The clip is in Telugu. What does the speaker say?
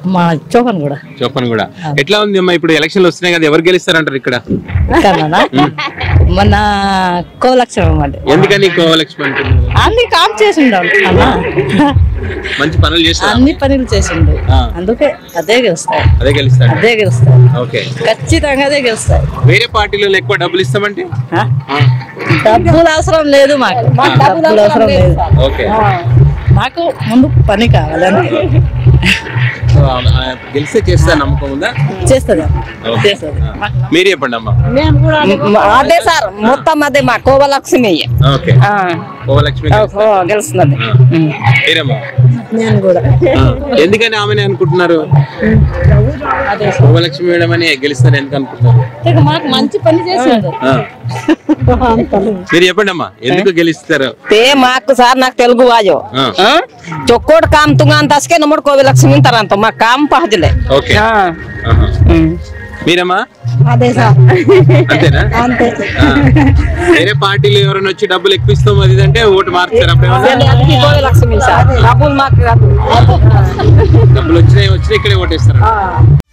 మా చోపన్ కూడా చెప్పను కూడా ఎట్లా ఉంది అమ్మా ఇప్పుడు ఎలక్షన్లు వస్తున్నాయి కదా ఎవరు గెలుస్తారంటారు ఇక్కడ కన్నా మన కోలక్షణం అంటే ఎందుకని కోవలక్ష్మి అంటున్నారు అన్ని కామ్ చేసిండు అన్న మంచి పనులు చేస్తారు అన్ని పనులు చేసిండు ఆ. అందుకే అదే గెలుస్తాయి అదే గెలుస్తారు అదే గెలుస్తాయి ఓకే ఖచ్చితంగా అదే గెలుస్తాయి వేరే పార్టీలలో ఎక్కువ డబ్బులు ఇస్తామంటే ఆ? ఆ, డబ్బులు అవసరం లేదు మాకు డబ్బులు అవసరం లేదు ఓకే మాకు ముందు పని కావాలి అంతే సో, ఆ, ఆ, గెలిస్తే చేస్తా నమ్మకం ఉందా చేస్తుంది ఓకే. చేస్తుంది ఆ, మీరు చెప్పండి అమ్మా అదే సార్ మొత్తం అదే మా కోవలక్ష్మి ఓకే కోవలక్ష్మి గెలుస్తా- గెలుస్తున్నది ఆ. మీరేమ్మా నేను కూడా ఆ, ఎందుకని ఆమెనే అనుకుంటున్నారు కోవలక్ష్మి మేడం అని గెలుస్తారు ఎందుకు అనుకుంటున్నారు ఇక మాకు మంచి పని చేసిండు ఆ. మీరు చెప్పండి అమ్మా ఎందుకు గెలుస్తారు ते माक सार नाक तेलुगु वाजो ఆ. चोकोट काम तुंगान तसके नमोड कोवे लक्ष्मी तरांतो మా काम పహజలే ఓకే ఆహా. మీరమ్మా అదే సార్ అంతేనా అంతే ఆ. వేరే పార్టీలు ఎవరైనా వచ్చి డబ్బులు ఎక్కువ ఇస్తాం అది ఇది అంటే ఓటు మార్చారు అప్పుడేమన్నా కోవే లక్ష్మి సార్ డబ్బులు మాకు డబ్బులు వచ్చినాయి వచ్చినాయి ఇక్కడే ఓటేస్తారు